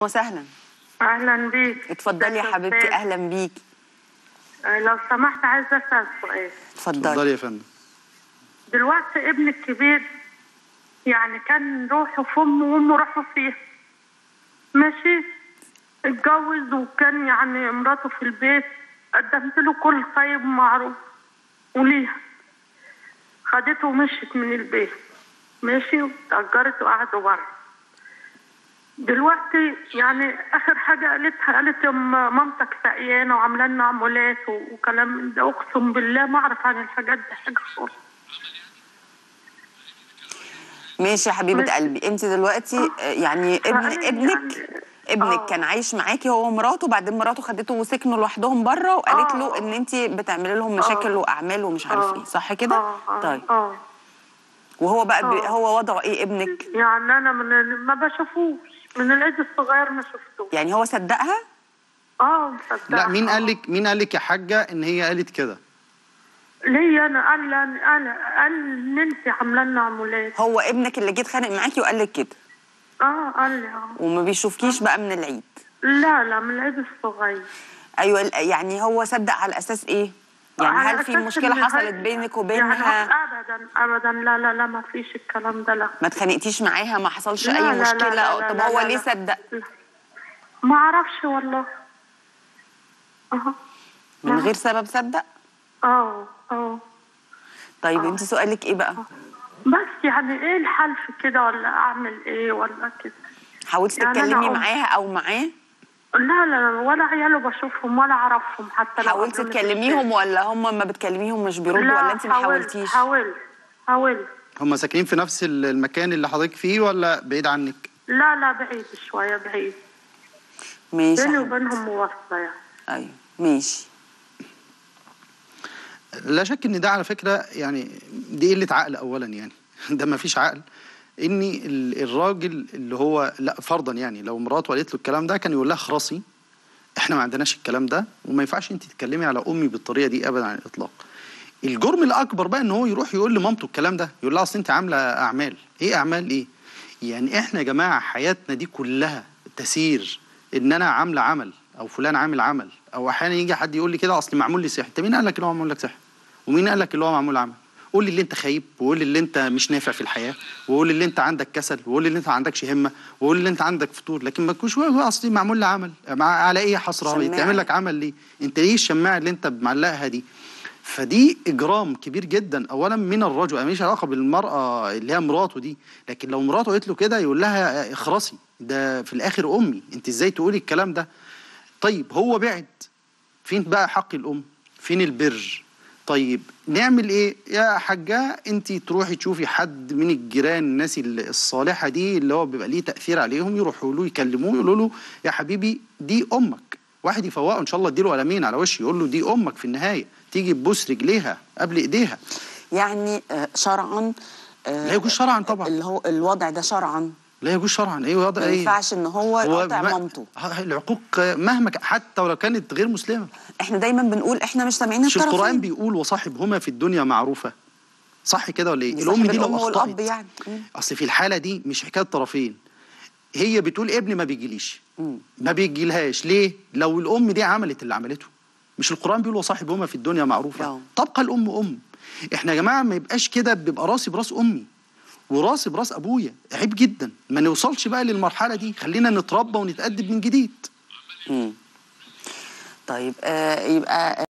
وسهلا اهلا بيك اتفضلي يا أستاذ حبيبتي أستاذ. اهلا بيكي آه، لو سمحت عايزه اسال سؤال اتفضلي اتفضلي يا فندم دلوقتي ابني الكبير يعني كان روحه في امه وامه راحوا فيها ماشي اتجوز وكان يعني مراته في البيت قدمت له كل طيب ومعروف وليها خدته ومشيت من البيت ماشي واتأجرت وقعدوا بره دلوقتي يعني اخر حاجه قالتها قالت ام مامتك سقيانه وعامله لنا عمولات و- وكلام من ده اقسم بالله ما اعرف عن الحاجات دي حاجه خالص ماشي يا حبيبه ماشي. قلبي انت دلوقتي آه، يعني ابن فأنا ابنك يعني- ابنك آه. كان عايش معاكي هو ومراته بعدين مراته خدته وسكنوا لوحدهم بره وقالت آه. له ان انت بتعملي لهم مشاكل آه. واعمال ومش عارف آه. ايه صح كده اه اه طيب اه وهو بقى بي آه. هو وضعه ايه ابنك يعني انا من ال- ما بشوفوش من العيد الصغير ما شفتوش يعني هو صدقها اه مصدقة لا مين قال لك مين قال لك يا حاجه ان هي قالت كده ليه انا قال لي انا قال ان انت عامله لنا عمولات هو ابنك اللي جه اتخانق معاكي وقال لك كده اه قال لي اه وما بيشوفكيش بقى من العيد لا لا من العيد الصغير ايوه ال- يعني هو صدق على اساس ايه يعني على هل في أساس مشكله إن حصلت هي- بينك يعني وبينها ابدا ابدا لا لا لا ما فيش الكلام ده لا ما اتخانقتيش معاها ما حصلش لا، اي لا، لا، مشكله لا، لا، طب لا، هو لا، ليه لا. صدق لا. ما اعرفش والله اه من لا. غير سبب صدق اه اه طيب آه. انت سؤالك ايه بقى بس يعني ايه الحل في كده ولا اعمل ايه ولا كده حاولتي يعني أنا تتكلمي أم. معاها او معاه لا لا لا ولا عياله بشوفهم ولا اعرفهم حتى لو حاولتي قابلوني في تكلميهم الشارع. ولا هم ما بتكلميهم مش بيردوا لا ولا انت ما حاولت حاولتيش حاولت حاولت هم ساكنين في نفس ال- المكان اللي حضرتك فيه ولا بعيد عنك لا لا بعيد شويه بعيد ماشي يا بيني حبيبتي. وبينهم مواصله يعني ايوه ماشي لا شك ان ده على فكره يعني دي قله عقل اولا يعني ده ما فيش عقل ان ال- الراجل اللي هو لا فرضا يعني لو مراته قالت له الكلام ده كان يقول لها خرصي احنا ما عندناش الكلام ده وما ينفعش انت تتكلمي على امي بالطريقه دي ابدا على الاطلاق الجرم الاكبر بقى ان هو يروح يقول لمامته الكلام ده يقول لها اصل انت عامله اعمال ايه اعمال ايه يعني احنا يا جماعه حياتنا دي كلها تسير ان انا عامله عمل او فلان عامل عمل او احيانا يجي حد يقول لي كده اصل معمول لي سحر انت مين قال لك ان هو معمول لك سحر ومين قال لك اللي هو معمول عمل قول لي اللي انت خايب وقول لي اللي انت مش نافع في الحياه وقول لي اللي انت عندك كسل وقول لي اللي انت ما عندكش همه وقول لي اللي انت عندك فتور لكن ما تكونش هو اصلي معمول لي عمل مع على ايه حسره شماعة. يتعمل لك عمل ليه انت ليه الشماعه اللي انت معلقها دي فدي اجرام كبير جدا اولا من الرجل ماليش علاقه بالمراه اللي هي مراته دي لكن لو مراته قالت له كده يقول لها اخرسي ده في الاخر امي انت ازاي تقولي الكلام ده طيب هو بعد فين بقى حق الام فين البر طيب نعمل ايه يا حاجه انت تروحي تشوفي حد من الجيران الناس ال- الصالحه دي اللي هو بيبقى ليه تاثير عليهم يروحوا له يكلموه يقولوا له يا حبيبي دي امك واحد يفوقه ان شاء الله اديله قلمين على وشه يقول له دي امك في النهايه تيجي تبوس رجليها قبل ايديها يعني آه، شرعا آه، لا يجوز شرعا طبعا اللي هو الوضع ده شرعا لا يجوز شرعا ايه وضع ما ايه ينفعش ان هو يقاطع ما- مامته ه- العقوق مهما ك- حتى ولو كانت غير مسلمه احنا دايما بنقول احنا مش سامعين مش القرآن الطرفين بيقول وصاحبهما في الدنيا معروفة صح كده ولا ايه؟ بيصاحب الأم دي لو الأم والأب أخطأت يعني. مم. أصل في الحالة دي مش حكاية طرفين هي بتقول ابني ما بيجيليش مم. ما بيجيلهاش ليه؟ لو الأم دي عملت اللي عملته مش القرآن بيقول وصاحبهما في الدنيا معروفة آه. تبقى الأم أم احنا يا جماعة ما يبقاش كده بيبقى راسي براس أمي وراسي براس أبويا عيب جدا ما نوصلش بقى للمرحلة دي خلينا نتربى ونتأدب من جديد مم. طيب آه يبقى